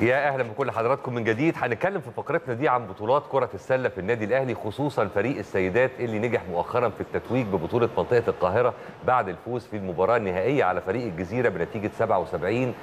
يا اهلا بكل حضراتكم من جديد هنتكلم في فقرتنا دي عن بطولات كره السله في النادي الاهلي خصوصا فريق السيدات اللي نجح مؤخرا في التتويج ببطوله منطقه القاهره بعد الفوز في المباراه النهائيه على فريق الجزيره بنتيجه 77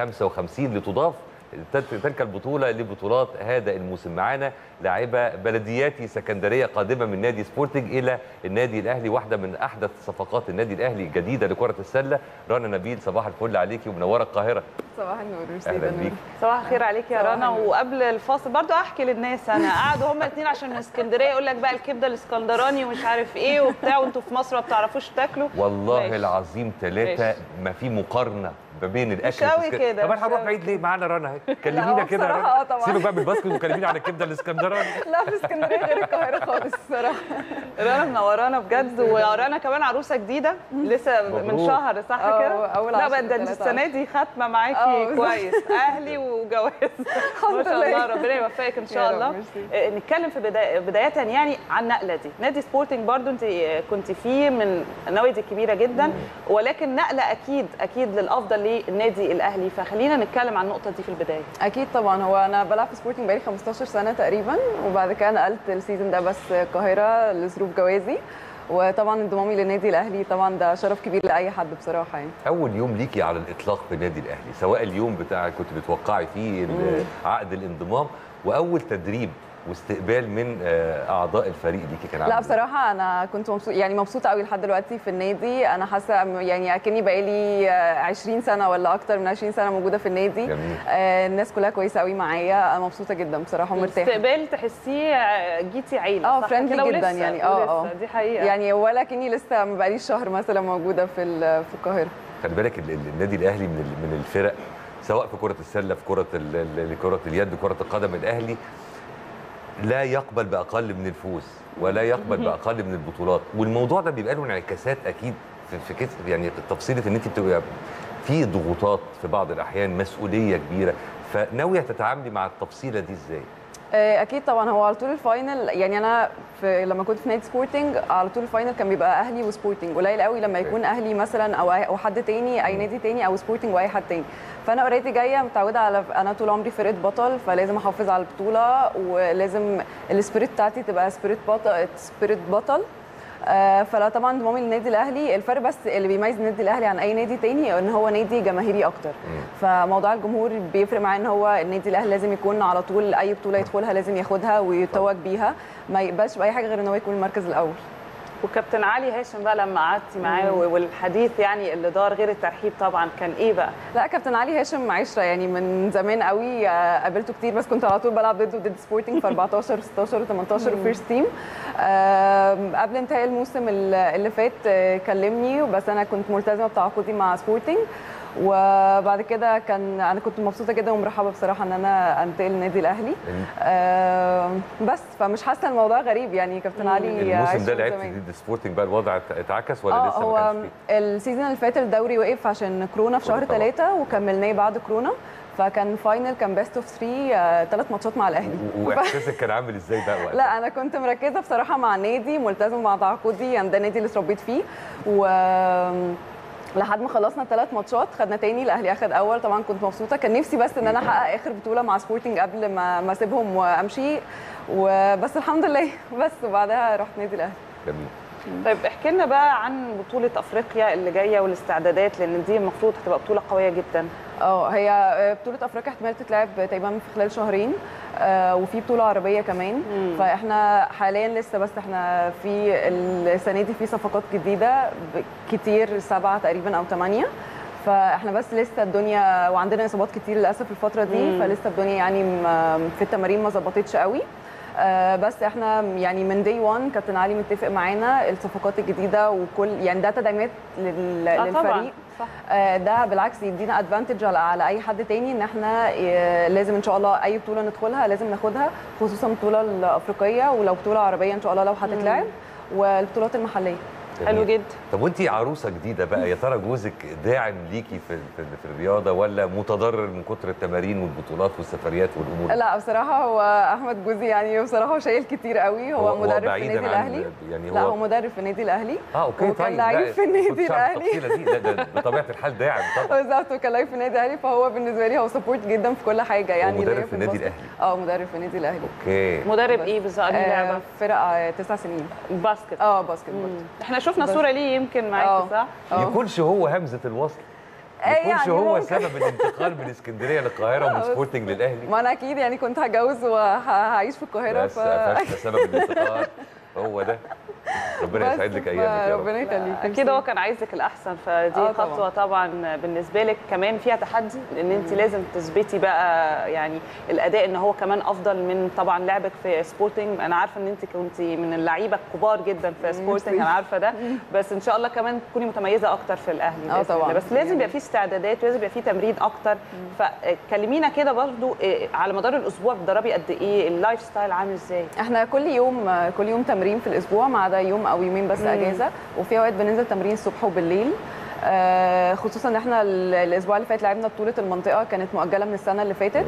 55 لتضاف تلك البطوله لبطولات هذا الموسم معانا لاعبه بلدياتي سكندريه قادمه من نادي سبورتنج الى النادي الاهلي واحده من احدث صفقات النادي الاهلي الجديده لكره السله رنا نبيل صباح الفل عليكي ومنوره القاهره صباح النور ميرسي اهلا ده نور. بيك صباح الخير عليك يا صباح رنا النور. وقبل الفاصل برضو احكي للناس انا قعدوا هما الاثنين عشان من اسكندريه يقول لك بقى الكبده الاسكندراني ومش عارف ايه وبتاع وانتوا في مصر ما بتعرفوش تاكلوا والله ماشي. العظيم ثلاثة ماشي. ما في مقارنة ما بين الأكل مش قوي في اسك- كده، طبعا مش هنروح قوي بعيد ليه معانا رنا اهي لا، كلمينا هو كده يا بصراحة رنا آه طبعا. سيبك بقى من الباسكت وكلمينا عن الكبدة الاسكندراني لا في اسكندريه غير القاهره خالص الصراحه رنا منورانا بجد ورنا كمان عروسه جديده لسه من مبروك. شهر صح آه، كده؟ أول لا عشرة بقى ده انت تلاتة السنه دي خاتمه آه، معاكي بالظبط. كويس اهلي وجواز ما شاء لله. الله ربنا يوفقك ان شاء يا رب، الله ميرسي. آه، نتكلم في بدايه بدايه يعني عن النقله دي نادي سبورتنج برضو انت كنت فيه من النوادي الكبيره جدا ولكن نقله اكيد اكيد للافضل للنادي الاهلي فخلينا نتكلم عن النقطه دي في البدايه اكيد طبعا هو انا بلعب في سبورتنج بقالي 15 سنه تقريبا وبعد كده نقلت السيزون ده بس القاهره لظروف جوازي وطبعا انضمامي للنادي الاهلي طبعا ده شرف كبير لاي حد بصراحه يعني أول يوم ليكي على الإطلاق في النادي الأهلي سواء اليوم بتاع كنت بتوقعي فيه ال- عقد الانضمام وأول تدريب واستقبال من آه، أعضاء الفريق ليكي كان عامل لا إيه؟ بصراحه انا كنت مبسوط يعني مبسوطه قوي لحد دلوقتي في النادي انا حاسه يعني اكني بقالي آه، 20 سنه ولا اكتر من 20 سنه موجوده في النادي جميل آه، الناس كلها كويسه قوي معايا انا مبسوطه جدا بصراحه ومرتاحه استقبال تحسيه جيتي عيله اه، صح friendly كده؟ جدا ولسه- يعني، اه، ولسه، اه. دي حقيقه يعني ولا كني لسه ما بقاليش شهر مثلا موجوده في ال- في القاهره خلي بالك ال- ال- النادي الأهلي من ال- من الفرق سواء في كرة السلة في كرة ال- ال- كرة اليد كرة القدم الأهلي لا يقبل بأقل من الفوز ولا يقبل بأقل من البطولات والموضوع ده بيبقى له انعكاسات أكيد في, في كس يعني تفصيلة إن أنت بتبقى في ضغوطات في بعض الأحيان مسؤولية كبيرة فناوية تتعاملي مع التفصيلة دي إزاي؟ آه، اكيد طبعا هو على طول الفاينل يعني انا في لما كنت في نادي سبورتنج على طول الفاينل كان بيبقى اهلي وسبورتنج قليل قوي لما أوكي. يكون اهلي مثلا او أي- او حد تاني اي نادي تاني او سبورتنج واي حد تاني فانا اوريدي جايه متعوده على انا طول عمري فرقه بطل فلازم احافظ على البطوله ولازم السبيريت بتاعتي تبقى سبيريت بطل سبيريت بطل آه، فلا طبعا انضمامي للنادي الاهلي الفرق بس اللي بيميز النادي الاهلي عن اي نادي تاني ان هو نادي جماهيري اكتر فموضوع الجمهور بيفرق معاه ان هو النادي الاهلي لازم يكون على طول اي بطوله يدخلها لازم ياخدها ويتوج بيها ما يقبلش باي حاجه غير ان هو يكون المركز الاول وكابتن علي هاشم بقى لما قعدتي معاه مم. والحديث يعني اللي دار غير الترحيب طبعا كان ايه بقى؟ لا كابتن علي هاشم عشره يعني من زمان قوي آه، قابلته كتير بس كنت على طول بلعب ضده ضد سبورتنج في 14 16 و18 وفيرست تيم قبل انتهاء الموسم ال- اللي فات آه، كلمني بس انا كنت ملتزمه بتعاقدي مع سبورتنج وبعد كده كان انا كنت مبسوطه جدا ومرحبه بصراحه ان انا انتقل للنادي الاهلي آه، بس فمش حاسه الموضوع غريب يعني كابتن علي الموسم عشره ده من لعبت زمان. ضد سبورتنج بقى الوضع ات- اتعكس ولا اه لسه ما هو كانش فيه؟ السيزون اللي فات الدوري وقف عشان كورونا في شهر طبعا. ثلاثة وكملناه بعد كورونا فكان فاينل كان بيست اوف 3 ثلاث ماتشات مع الاهلي و- واحساسك كان عامل ازاي بقى وقتها؟ لا انا كنت مركزه بصراحه مع النادي ملتزمه مع تعاقدي يعني ده النادي اللي اتربيت فيه و لحد ما خلصنا الثلاث ماتشات خدنا تاني الاهلي اخد اول طبعا كنت مبسوطه كان نفسي بس ان انا احقق اخر بطوله مع سبورتنج قبل ما ما اسيبهم وامشي وبس الحمد لله بس وبعدها رحت نادي الاهلي جميل طيب احكي لنا بقى عن بطوله افريقيا اللي جايه والاستعدادات لان دي المفروض هتبقى بطوله قويه جدا اه هي بطولة افريقيا احتمال تتلعب تقريبا في خلال شهرين آه، وفي بطولة عربية كمان مم. فاحنا حاليا لسه بس احنا في السنة دي في صفقات جديدة ب- كتير سبعة تقريبا او ثمانية فاحنا بس لسه الدنيا وعندنا اصابات كتير للاسف الفترة دي مم. فلسه الدنيا يعني م- في التمارين ما ظبطتش قوي آه، بس احنا يعني من دي 1 كابتن علي متفق معانا الصفقات الجديده وكل يعني ده تدعيمات لل- آه طبعا للفريق صح آه، ده بالعكس يدينا ادفانتج على على اي حد تاني ان احنا آه، لازم ان شاء الله اي بطوله ندخلها لازم ناخدها خصوصا البطوله الافريقيه ولو بطوله عربيه ان شاء الله لو هتتلعب والبطولات المحليه حلو جميل. جدا طب وانت عروسه جديده بقى يا ترى جوزك داعم ليكي في في, في الرياضه ولا متضرر من كتر التمارين والبطولات والسفريات والامور دي؟ لا بصراحه هو احمد جوزي يعني بصراحه هو شايل كتير قوي هو, مدرب في بعيداً النادي عن- الاهلي يعني لا هو هو مدرب في النادي الاهلي اه اوكي وكان طيب لعيب لا، في النادي كنتش أعرف الأهلي. التفصيله دي لا ده بطبيعه الحال داعم طبعا بالظبط وكان لعيب في النادي الاهلي فهو بالنسبه لي هو سبورت جدا في كل حاجه يعني مدرب ليا في النادي الباسكت. الأهلي. اه مدرب في النادي الاهلي اوكي مدرب بس. ايه بالظبط أنهي آه لعبه فرق آه، تسع سنين الباسكت اه باسكت بول مم. احنا شفنا بس. صوره ليه يمكن معاكي آه. صح اه يكونش هو همزه الوصل آه، يكونش يعني هو ممكن. سبب الانتقال من اسكندريه للقاهره ومن بس. سبورتنج للاهلي ما انا اكيد يعني كنت هتجوز وهعيش في القاهره بس قفشنا سبب الانتقال هو ده ربنا بس يسعد لك ايامك يا رب ربنا يخليك اكيد هو كان عايزك الاحسن فدي آه، خطوه طبعاً. طبعا بالنسبه لك كمان فيها تحدي لان انت لازم تثبتي بقى يعني الاداء ان هو كمان افضل من طبعا لعبك في سبورتنج انا عارفه ان انت كنت من اللعيبه الكبار جدا في سبورتنج انا عارفه ده بس ان شاء الله كمان تكوني متميزه اكتر في الاهلي آه، بإذن طبعاً. الله. بس لازم يعني- يبقى في استعدادات ولازم يبقى في تمرين اكتر فكلمينا كده برضو إيه، على مدار الاسبوع بتدربي قد ايه اللايف ستايل عامل ازاي احنا كل يوم كل يوم تمرين في الاسبوع ما عدا يوم او يومين بس اجازه وفي اوقات بننزل تمرين الصبح وبالليل آه، خصوصا ان احنا ال- الاسبوع اللي فات لعبنا بطوله المنطقه كانت مؤجله من السنه اللي فاتت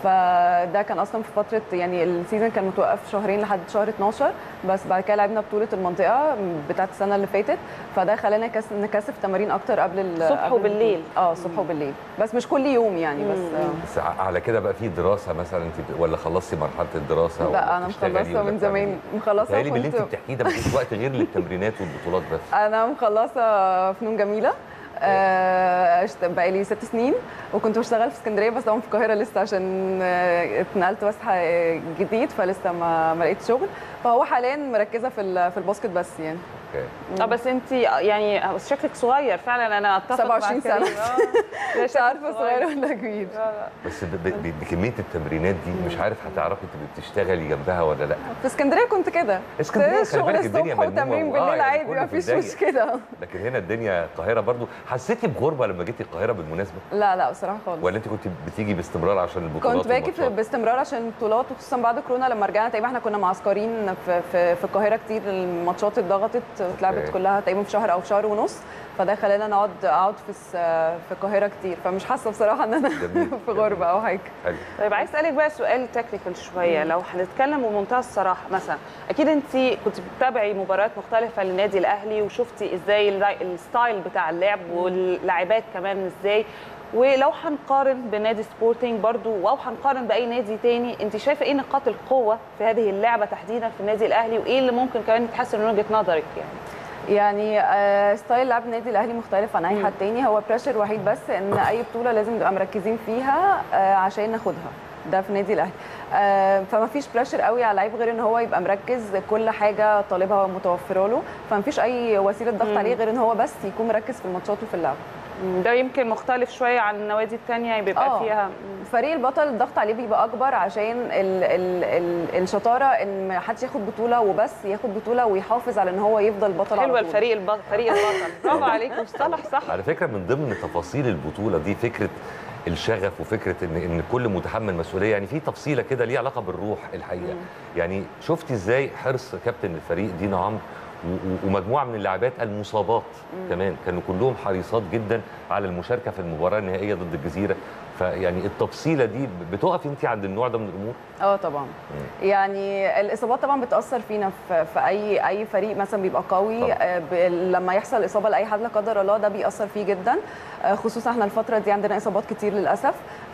فده كان اصلا في فتره يعني السيزون كان متوقف شهرين لحد شهر 12 بس بعد كده لعبنا بطوله المنطقه بتاعت السنه اللي فاتت فده خلانا نكث- نكثف تمارين اكتر قبل ال- الصبح قبل وبالليل. اه الصبح وبالليل بس مش كل يوم يعني بس آه، بس ع- على كده بقى في دراسه مثلا انت ب- ولا خلصتي مرحله الدراسه ولا لا انا بتشتغلي مخلصه ولا من بتعملي زمان إيه؟ مخلصه بتهيألي من اللي انت كنت- بتحكيه ده مفيش وقت غير للتمرينات والبطولات بس انا مخلصه فنون جميله آه، اشت- بقالي ست سنين وكنت بشتغل في اسكندريه بس طبعا في القاهره لسه عشان آه، اتنقلت بس ح- جديد فلسه ما ما لقيتش شغل فهو حاليا مركزه في ال- في الباسكت بس يعني اوكي اه بس انت يعني بس شكلك صغير فعلا انا اتفق 27 مع سنة. كريم. آه. لا، مش شكلك عارفه صغير ولا كبير لا، لا. بس ب- ب- ب- بكميه التمرينات دي مش عارف هتعرفي تبقي بتشتغلي جنبها ولا لا في اسكندريه كنت كده اسكندريه خلي شغل بالك الدنيا الصبح ملمومه وتمرين و- بالليل يعني عادي كله ما في فيش الضيق. مشكله لكن هنا الدنيا القاهره برضو حسيتي بغربه لما جيتي القاهره بالمناسبه لا لا بصراحه خالص ولا انت كنت بتيجي باستمرار عشان البطولات كنت باجي في- والماتشات؟ باستمرار عشان البطولات وخصوصا بعد كورونا لما رجعنا تقريبا احنا كنا معسكرين في في, في القاهره كتير الماتشات اتضغطت اتلعبت أوكي. كلها تقريبا في شهر او شهر ونص فده خلانا نقعد اقعد في الس- في القاهره كتير فمش حاسه بصراحه ان انا جميل، في غربه او حاجه حلو طيب عايز اسالك بقى سؤال تكنيكال شويه لو هنتكلم بمنتهى الصراحه مثلا اكيد انت كنت بتتابعي مباريات مختلفه للنادي الاهلي وشفتي ازاي اللاي- الستايل بتاع اللعب واللاعبات كمان ازاي ولو هنقارن بنادي سبورتنج برضو او هنقارن باي نادي تاني انت شايفه ايه نقاط القوه في هذه اللعبه تحديدا في النادي الاهلي وايه اللي ممكن كمان يتحسن من وجهه نظرك يعني يعني آه، ستايل لعب النادي الاهلي مختلف عن اي حد تاني هو بريشر وحيد بس ان اي بطوله لازم نبقى مركزين فيها آه، عشان ناخدها ده في النادي الاهلي آه، فما فيش بريشر قوي على اللعيب غير ان هو يبقى مركز كل حاجه طالبها متوفره له فما فيش اي وسيله ضغط عليه غير ان هو بس يكون مركز في الماتشات وفي اللعب ده يمكن مختلف شويه عن النوادي التانيه بيبقى آه. فيها فريق البطل الضغط عليه بيبقى اكبر عشان ال ال ال الشطاره ان ما حدش ياخد بطوله وبس ياخد بطوله ويحافظ على ان هو يفضل بطل على حلوه طول. الفريق البطل فريق البطل برافو عليك مصطلح صح على فكره من ضمن تفاصيل البطوله دي فكره الشغف وفكره ان ان كل متحمل مسؤوليه يعني في تفصيله كده ليها علاقه بالروح الحقيقه يعني شفتي ازاي حرص كابتن الفريق دينا عمرو و- و- ومجموعه من اللاعبات المصابات كمان كانوا كلهم حريصات جدا على المشاركه في المباراه النهائيه ضد الجزيره فيعني التفصيله دي بتقفي انت عند النوع ده من الامور اه طبعا يعني الاصابات طبعا بتاثر فينا في, في اي اي فريق مثلا بيبقى قوي طبعاً. آه، ب- لما يحصل اصابه لاي حد لا قدر الله ده بيأثر فيه جدا آه، خصوصا احنا الفتره دي عندنا اصابات كتير للاسف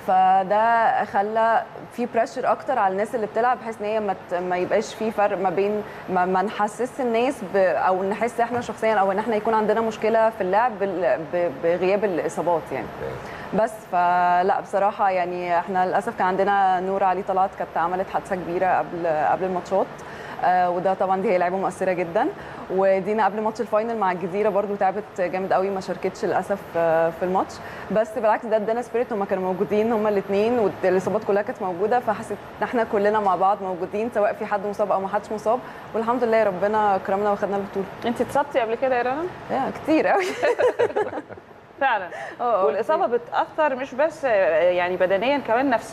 فده خلى في بريشر اكتر على الناس اللي بتلعب بحيث ان هي ما ت- ما يبقاش في فرق ما بين ما, ما نحسس الناس ب او نحس احنا شخصيا او ان احنا يكون عندنا مشكله في اللعب بال- ب- بغياب الاصابات يعني بس فلا بصراحه يعني احنا للاسف كان عندنا نور علي طلعت كانت عملت حادثه كبيره قبل قبل الماتشات آه، وده طبعا دي هي لعيبه مؤثره جدا ودينا قبل ماتش الفاينل مع الجزيره برضو تعبت جامد قوي ما شاركتش للاسف آه، في الماتش بس بالعكس ده ادانا سبيريت هم كانوا موجودين هم الاثنين والاصابات كلها كانت موجوده فحسيت ان احنا كلنا مع بعض موجودين سواء في حد مصاب او ما حدش مصاب والحمد لله ربنا كرمنا واخدنا البطوله انت اتصبتي قبل كده يا رنا يا كتير قوي فعلا اه والاصابه بتاثر مش بس يعني بدنيا كمان نفسيا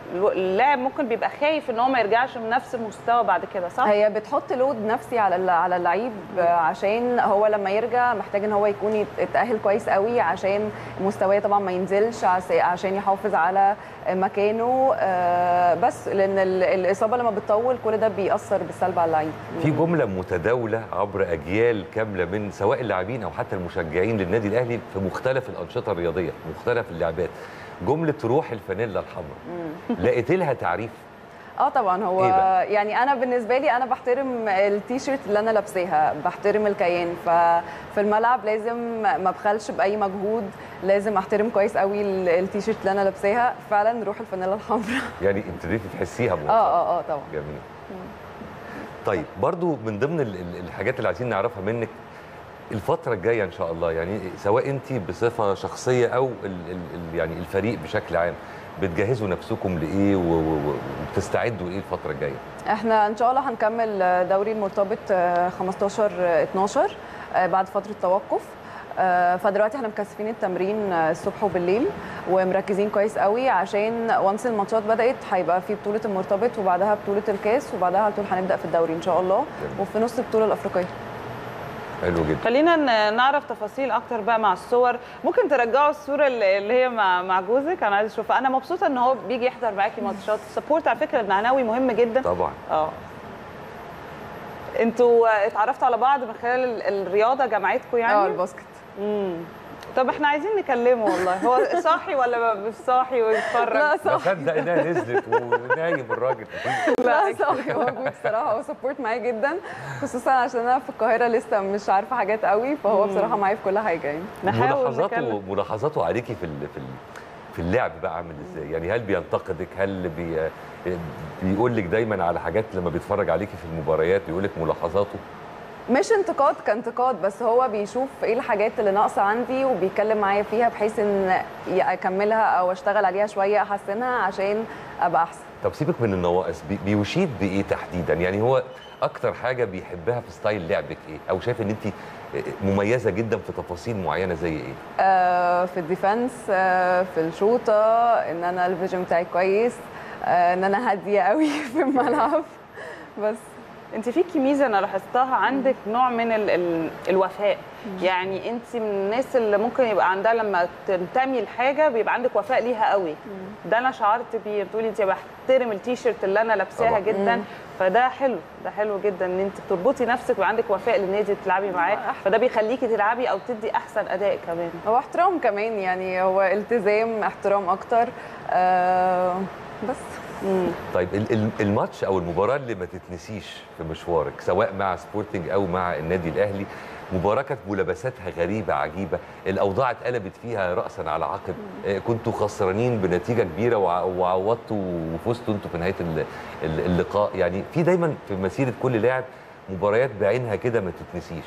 اللاعب ممكن بيبقى خايف ان هو ما يرجعش من نفس المستوى بعد كده صح؟ هي بتحط لود نفسي على ال- على اللعيب عشان هو لما يرجع محتاج ان هو يكون يت- يتاهل كويس قوي عشان مستواه طبعا ما ينزلش عس- عشان يحافظ على مكانه آه، بس لان ال- الاصابه لما بتطول كل ده بيأثر بالسلب على اللعيب في جمله متداوله عبر اجيال كامله من سواء اللاعبين او حتى المشجعين للنادي الاهلي في مختلف الانشطه الرياضيه في مختلف اللعبات جمله روح الفانيلا الحمراء لقيت لها تعريف اه طبعا هو إيه بقى؟ يعني انا بالنسبه لي انا بحترم التيشيرت اللي انا لابساها بحترم الكيان ففي الملعب لازم ما ابخلش باي مجهود لازم احترم كويس قوي ال- التيشيرت اللي انا لابساها فعلا روح الفانيلا الحمراء يعني ابتديتي تحسيها اه مؤخرا اه اه طبعا جميل طيب برضو من ضمن ال- ال- الحاجات اللي عايزين نعرفها منك الفترة الجاية إن شاء الله يعني سواء أنت بصفة شخصية أو ال ال ال يعني الفريق بشكل عام بتجهزوا نفسكم لإيه و- و- و- وبتستعدوا إيه الفترة الجاية؟ احنا ان شاء الله هنكمل دوري المرتبط آه، 15 آه، 12 آه، بعد فتره توقف آه، فدلوقتي احنا مكثفين التمرين آه، الصبح وبالليل ومركزين كويس قوي عشان وانس الماتشات بدات هيبقى في بطوله المرتبط وبعدها بطوله الكاس وبعدها على طول هنبدا في الدوري ان شاء الله جميل. وفي نص البطوله الافريقيه حلو جدا خلينا ن- نعرف تفاصيل اكتر بقى مع الصور ممكن ترجعوا الصوره اللي اللي هي مع مع جوزك انا عايزه اشوفها انا مبسوطه ان هو بيجي يحضر معاكي ماتشات السبورت على فكره المعنوي مهم جدا طبعا اه انتوا اتعرفتوا على بعض من خلال ال- الرياضه جمعتكم اه يعني الباسكت امم طب احنا عايزين نكلمه والله هو صاحي ولا مش صاحي ويتفرج لا ما صح صدق إنها نزلت ونايم الراجل لا صح موجود بصراحه هو سبورت معايا جدا خصوصا عشان انا في القاهره لسه مش عارفه حاجات قوي فهو بصراحه معايا في كل حاجه يعني نحاول ملاحظاته نكلم ملاحظاته عليكي في ال في ال في اللعب بقى عامل ازاي؟ يعني هل بينتقدك؟ هل بي بيقول لك دايما على حاجات لما بيتفرج عليكي في المباريات بيقول لك ملاحظاته؟ مش انتقاد كانتقاد بس هو بيشوف ايه الحاجات اللي ناقصه عندي وبيتكلم معايا فيها بحيث ان يا اكملها او اشتغل عليها شويه احسنها عشان ابقى احسن طب سيبك من النواقص بي- بيشيد بايه تحديدا؟ يعني هو اكتر حاجه بيحبها في ستايل لعبك ايه؟ او شايف ان انت مميزه جدا في تفاصيل معينه زي ايه؟ آه، في الديفنس آه، في الشوطه ان انا الفيجن بتاعي كويس آه، ان انا هاديه قوي في الملعب بس انت فيكي ميزه انا لاحظتها عندك نوع من ال ال الوفاء يعني انت من الناس اللي ممكن يبقى عندها لما تنتمي لحاجه بيبقى عندك وفاء ليها قوي ده انا شعرت بيه بتقولي انت بحترم التيشيرت اللي انا لابساها طبعا. جدا فده حلو ده حلو جدا ان انت بتربطي نفسك ويبقى عندك وفاء للنادي اللي بتلعبي معاه فده بيخليكي تلعبي او تدي احسن اداء كمان هو احترام كمان يعني هو التزام احترام اكتر آه، بس طيب ال- ال- الماتش او المباراه اللي ما تتنسيش في مشوارك سواء مع سبورتنج او مع النادي الاهلي مباراه كانت ملابساتها غريبه عجيبه الاوضاع اتقلبت فيها راسا على عقب آه، كنتوا خسرانين بنتيجه كبيره وع- وعوضتوا وفزتوا انتوا في نهايه ال- ال- اللقاء يعني في دايما في مسيره كل لاعب مباريات بعينها كده ما تتنسيش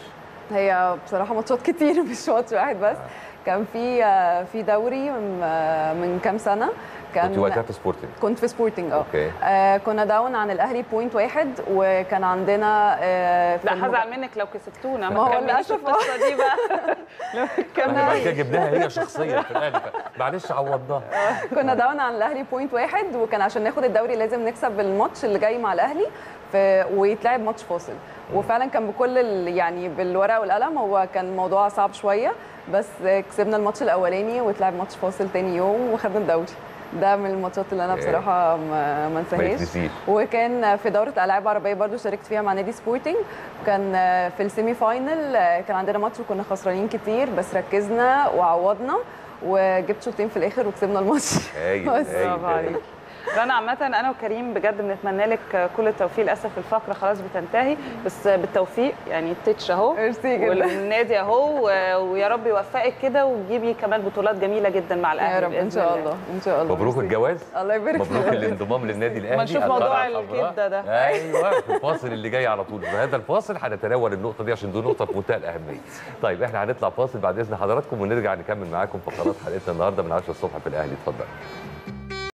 هي بصراحه ماتشات كتير مش ماتش واحد بس كان في آه، في دوري من آه، من كام سنه كان كنت وقتها في سبورتنج كنت في سبورتنج اه اوكي آه، كنا داون عن الاهلي بوينت واحد وكان عندنا آه، في لا المب- هزعل منك لو كسبتونا ما هو تكمليش للأسف القصه دي بقى لو احنا بعد كده جبناها هي شخصيا في الاهلي معلش عوضناها كنا داون عن الاهلي بوينت واحد وكان عشان ناخد الدوري لازم نكسب الماتش اللي جاي مع الاهلي في ويتلعب ماتش فاصل وفعلا كان بكل ال... يعني بالورقه والقلم هو كان الموضوع صعب شويه بس كسبنا الماتش الاولاني واتلعب ماتش فاصل تاني يوم وخدنا الدوري ده من الماتشات اللي انا إيه. بصراحه ما ما ما انساهاش يتنسيش وكان في دوره العاب عربيه برضو شاركت فيها مع نادي سبورتنج كان في السيمي فاينل كان عندنا ماتش وكنا خسرانين كتير بس ركزنا وعوضنا وجبت شوطين في الاخر وكسبنا الماتش هايل بس هايل برافو هايل. عليك رنا عامة أنا وكريم بجد بنتمنى لك كل التوفيق للأسف الفقرة خلاص بتنتهي بس بالتوفيق يعني التتش أهو ميرسي جدا والنادي أهو و- ويا رب يوفقك كده وتجيبي كمان بطولات جميلة جدا مع الأهلي يا رب بإذن ان شاء الله ان شاء الله مبروك ميرسي. الجواز الله يبارك مبروك فيك الانضمام للنادي الاهلي نشوف القلعة موضوع الحمراء. الكبدة ده. ايوه في الفاصل اللي جاي على طول بهذا الفاصل هنتناول النقطه دي عشان دي نقطه في منتهى الاهميه طيب احنا هنطلع فاصل بعد اذن حضراتكم ونرجع نكمل معاكم فقرات حلقتنا النهارده من 10 الصبح في الاهلي اتفضل